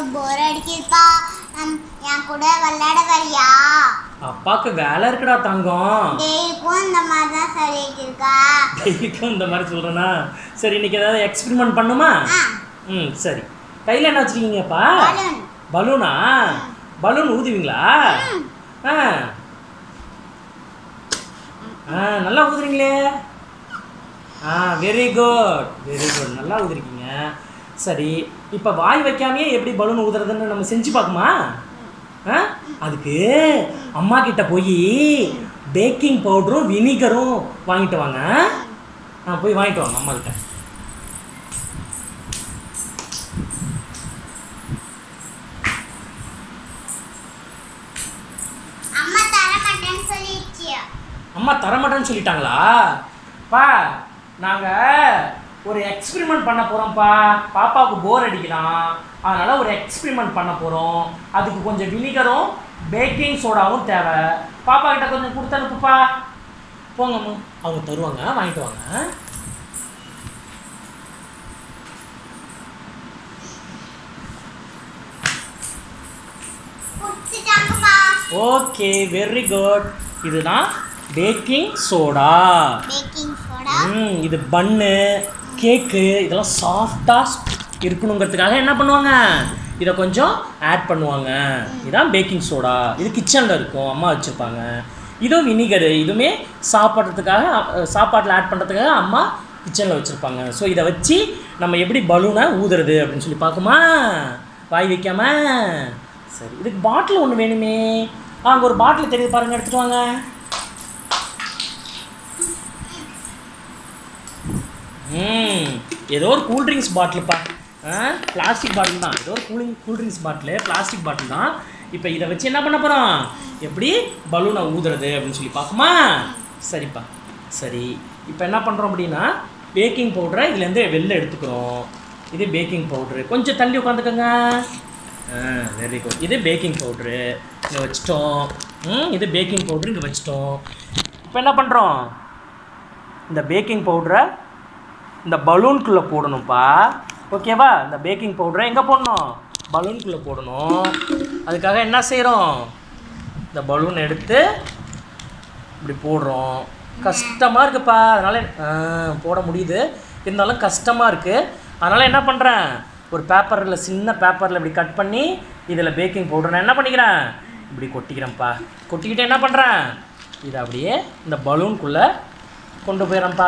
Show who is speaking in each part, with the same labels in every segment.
Speaker 1: போர் அடிக்குதுப்பா நம் என் கூட விளையாட வரியா
Speaker 2: அப்பாவுக்கு வேலை இருக்குடா தங்கம்
Speaker 1: டெய்லிக்கும் இந்த மாதிரி தான் சொல்லிட்டு இருக்கா
Speaker 2: டெய்லிக்கும் இந்த மாதிரி சொல்கிறேன்னா சரி இன்னைக்கு ஏதாவது எக்ஸ்பெரிமெண்ட் பண்ணுமா
Speaker 1: ஆ
Speaker 2: ம் சரி கையில் என்ன வச்சுருக்கீங்கப்பா
Speaker 1: பலூன்
Speaker 2: பலூனா பலூன் ஊதுவீங்களா ஆ ஆ நல்லா ஊதுறீங்களே ஆ வெரி குட் வெரி குட் நல்லா ஊதுறீங்க சரி இப்போ வாய் வைக்காமையே எப்படி பலூன் ஊதுறதுன்னு நம்ம செஞ்சு பார்க்குமா ஆ அதுக்கு அம்மா கிட்ட போய் பேக்கிங் பவுடரும் வினிகரும் வாங்கிட்டு வாங்க ஆ போய் வாங்கிட்டு வாங்க அம்மா கிட்ட
Speaker 1: அம்மா தர மாட்டேன்னு சொல்லிடுச்சு
Speaker 2: அம்மா தரமாட்டேன்னு சொல்லிட்டாங்களா பா நாங்கள் ஒரு எக்ஸ்பெரிமெண்ட் பண்ண போகிறோம்ப்பா பாப்பாவுக்கு போர் அடிக்கலாம் அதனால் ஒரு எக்ஸ்பெரிமெண்ட் பண்ண போகிறோம் அதுக்கு கொஞ்சம் வினிகரும் பேக்கிங் சோடாவும் தேவை பாப்பா கிட்ட கொஞ்சம் கொடுத்து அனுப்புப்பா போங்கம்மா அவங்க தருவாங்க வாங்கிட்டு வாங்க
Speaker 1: குடிச்சிட்டாங்கப்பா
Speaker 2: ஓகே வெரி குட் இதுதான் பேக்கிங் சோடா
Speaker 1: பேக்கிங் சோடா
Speaker 2: ம் இது பன்னு கேக்கு இதெல்லாம் சாஃப்டாக இருக்கணுங்கிறதுக்காக என்ன பண்ணுவாங்க இதை கொஞ்சம் ஆட் பண்ணுவாங்க இதுதான் பேக்கிங் சோடா இது கிச்சனில் இருக்கும் அம்மா வச்சுருப்பாங்க இதுவும் வினிகரு இதுவுமே சாப்பிட்றதுக்காக அஹ், சாப்பாட்டில் ஆட் பண்ணுறதுக்காக அம்மா கிச்சனில் வச்சுருப்பாங்க ஸோ இதை வச்சு நம்ம எப்படி பலூனை ஊதுறது அப்படின்னு சொல்லி பார்க்குமா வாய் வைக்காம சரி இதுக்கு பாட்டில் ஒன்று வேணுமே ஆ அங்கே ஒரு பாட்டில் தெரியுது பாருங்க எடுத்துகிட்டு வாங்க ம் ஏதோ ஒரு கூல் ட்ரிங்க்ஸ் பாட்டிலுப்பா ஆ பிளாஸ்டிக் பாட்டில் தான் ஏதோ ஒரு cooling cool drinks bottle plastic bottle தான் இப்போ இதை வச்சு என்ன பண்ண போகிறோம் எப்படி பலூனை ஊதுறது அப்படின்னு சொல்லி பார்க்குமா சரிப்பா சரி இப்போ என்ன பண்ணுறோம் அப்படின்னா பேக்கிங் பவுடரை இதுலேருந்து வெளில எடுத்துக்கிறோம் இது பேக்கிங் பவுட்ரு கொஞ்சம் தள்ளி உட்காந்துக்கோங்க ஆ வெரி குட் இது பேக்கிங் பவுட்ரு இங்கே வச்சிட்டோம் ம் இது பேக்கிங் பவுட்ரு இங்கே வச்சிட்டோம் இப்போ என்ன பண்ணுறோம் இந்த பேக்கிங் பவுடரை இந்த பலூனுக்குள்ளே போடணும்ப்பா ஓகேவா இந்த பேக்கிங் பவுடரை எங்கே போடணும் பலூனுக்குள்ளே போடணும் அதுக்காக என்ன செய்கிறோம் இந்த பலூன் எடுத்து இப்படி போடுறோம் கஷ்டமாக இருக்குப்பா அதனால் போட முடியுது இருந்தாலும் கஷ்டமாக இருக்குது அதனால் என்ன பண்ணுறேன் ஒரு பேப்பரில் சின்ன பேப்பரில் இப்படி கட் பண்ணி இதில் பேக்கிங் பவுடர் நான் என்ன பண்ணிக்கிறேன் இப்படி கொட்டிக்கிறேன்ப்பா கொட்டிக்கிட்டு என்ன பண்ணுறேன் இதை அப்படியே இந்த பலூனுக்குள்ளே கொண்டு போயிடறேன்ப்பா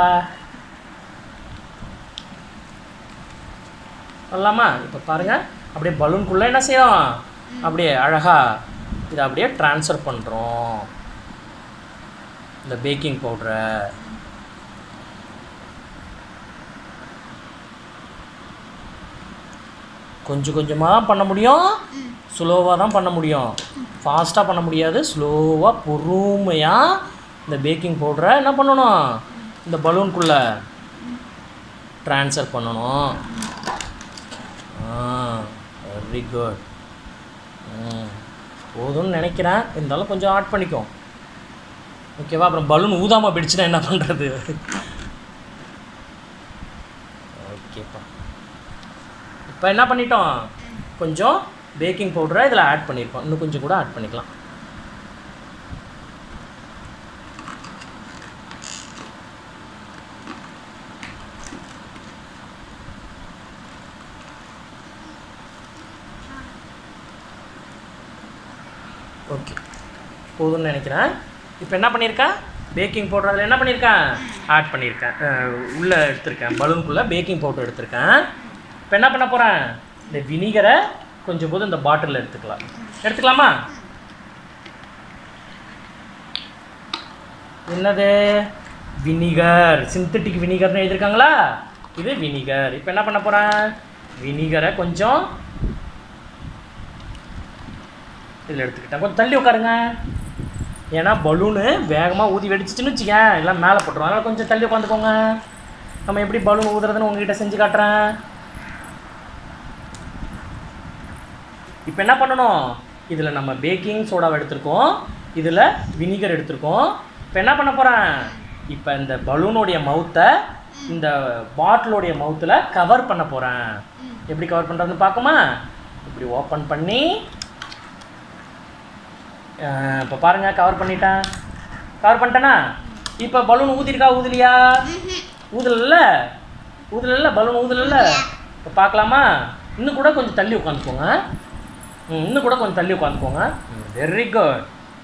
Speaker 2: வரலாமா இப்போ பாருங்கள் அப்படியே பலூனுக்குள்ளே என்ன செய்யறோம் அப்படியே அழகா இதை அப்படியே ட்ரான்ஸ்ஃபர் பண்ணுறோம் இந்த பேக்கிங் பவுடரை கொஞ்சம் கொஞ்சமாக பண்ண முடியும் ஸ்லோவாக தான் பண்ண முடியும் ஃபாஸ்ட்டாக பண்ண முடியாது ஸ்லோவாக பொறுமையாக இந்த பேக்கிங் பவுடரை என்ன பண்ணணும் இந்த பலூனுக்குள்ளே ட்ரான்ஸ்ஃபர் பண்ணணும் ஆ வெரி குட் ம் போதும்னு நினைக்கிறேன் இருந்தாலும் கொஞ்சம் ஆட் பண்ணிக்கோ ஓகேவா அப்புறம் பலூன் ஊதாமல் போயிடுச்சுன்னா என்ன பண்ணுறது ஓகேப்பா இப்போ என்ன பண்ணிட்டோம் கொஞ்சம் பேக்கிங் பவுடரை இதில் ஆட் பண்ணியிருக்கோம் இன்னும் கொஞ்சம் கூட ஆட் பண்ணிக்கலாம் ஓகே போதும்னு நினைக்கிறேன் இப்போ என்ன பண்ணியிருக்கேன் பேக்கிங் பவுடர் அதில் என்ன பண்ணியிருக்கேன் ஆட் பண்ணியிருக்கேன் உள்ளே எடுத்திருக்கேன் பலூனுக்குள்ளே பேக்கிங் பவுடர் எடுத்திருக்கேன் இப்போ என்ன பண்ண போகிறேன் இந்த வினிகரை கொஞ்சம் போது இந்த பாட்டிலில் எடுத்துக்கலாம் எடுத்துக்கலாமா என்னது வினிகர் சிந்தட்டிக் வினிகர்னு எழுதியிருக்காங்களா இது வினிகர் இப்போ என்ன பண்ண போகிறேன் வினிகரை கொஞ்சம் இதில் எடுத்துக்கிட்டேன் கொஞ்சம் தள்ளி உட்காருங்க ஏன்னா பலூனு வேகமாக ஊதி வெடிச்சிச்சுன்னு வச்சுக்கேன் எல்லாம் மேலே போட்டுரும் அதனால் கொஞ்சம் தள்ளி உட்காந்துக்கோங்க நம்ம எப்படி பலூன் ஊதுறதுன்னு உங்ககிட்ட செஞ்சு காட்டுறேன் இப்போ என்ன பண்ணணும் இதில் நம்ம பேக்கிங் சோடாவை எடுத்திருக்கோம் இதில் வினிகர் எடுத்திருக்கோம் இப்போ என்ன பண்ண போகிறேன் இப்போ இந்த பலூனுடைய மவுத்தை இந்த பாட்டிலோடைய மவுத்தில் கவர் பண்ண போகிறேன் எப்படி கவர் பண்ணுறதுன்னு பார்க்குமா இப்படி ஓப்பன் பண்ணி இப்போ பாருங்க கவர் பண்ணிட்டேன் கவர் பண்ணிட்டேனா இப்போ பலூன் ஊதிருக்கா ஊதலையா ஊதலல்ல ஊதலல்ல பலூன் ஊதலல்ல இப்போ பார்க்கலாமா இன்னும் கூட கொஞ்சம் தள்ளி உட்காந்துக்கோங்க ம் இன்னும் கூட கொஞ்சம் தள்ளி உட்காந்துக்கோங்க வெரி குட்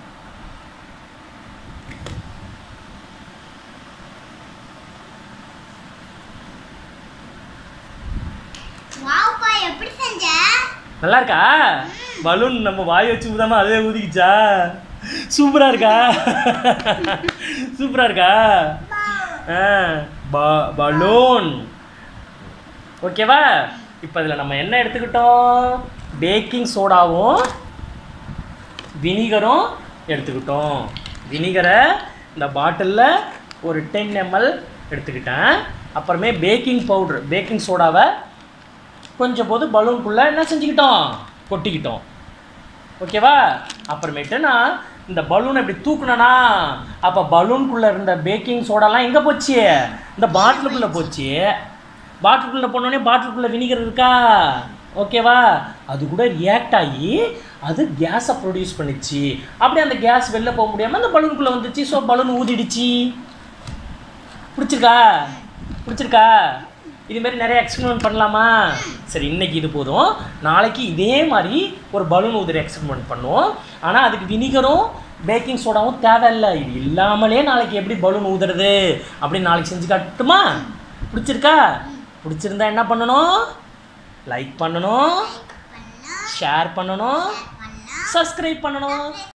Speaker 1: வாவ்ப்பா எப்படி செஞ்ச
Speaker 2: நல்லா இருக்கா பலூன் நம்ம வாய் வச்சு ஊதாம அதே ஊதிக்கிச்சா சூப்பரா இருக்கா சூப்பரா இருக்கா ஆ ப- பலூன் ஓகேவா இப்போ இதில் நம்ம என்ன எடுத்துக்கிட்டோம் பேக்கிங் சோடாவும் வினிகரும் எடுத்துக்கிட்டோம் வினிகரை இந்த பாட்டிலில் ஒரு டென் எம்எல் எடுத்துக்கிட்டேன் அப்புறமே பேக்கிங் பவுட்ரு பேக்கிங் சோடாவை கொஞ்சம் போது பலூனுக்குள்ளே என்ன செஞ்சுக்கிட்டோம் கொட்டிக்கிட்டோம் ஓகேவா அப்புறமேட்டு நான் இந்த பலூனை இப்படி தூக்குனேனா அப்போ பலூனுக்குள்ளே இருந்த பேக்கிங் சோடாலாம் எங்கே போச்சு இந்த பாட்டிலுக்குள்ளே போச்சு பாட்டிலுக்குள்ளே போனோடனே பாட்டிலுக்குள்ளே வினிகர் இருக்கா ஓகேவா அது கூட ரியாக்ட் ஆகி அது கேஸை ப்ரொடியூஸ் பண்ணிச்சு அப்படியே அந்த கேஸ் வெளில போக முடியாமல் அந்த பலூனுக்குள்ளே வந்துச்சு ஸோ பலூன் ஊதிடுச்சு பிடிச்சிருக்கா பிடிச்சிருக்கா இதுமாரி நிறைய எக்ஸ்பெரிமெண்ட் பண்ணலாமா சரி இன்னைக்கு இது போதும் நாளைக்கு இதே மாதிரி ஒரு பலூன் ஊதுற எக்ஸ்பெரிமெண்ட் பண்ணுவோம் ஆனால் அதுக்கு வினிகரும் பேக்கிங் சோடாவும் தேவையில்லை இது இல்லாமலே நாளைக்கு எப்படி பலூன் ஊதுறது அப்படின்னு நாளைக்கு செஞ்சு காட்டுமா பிடிச்சிருக்கா பிடிச்சிருந்தா என்ன பண்ணணும் லைக் பண்ணணும் ஷேர் பண்ணணும்
Speaker 1: பண்ணா
Speaker 2: சப்ஸ்கிரைப் பண்ணணும்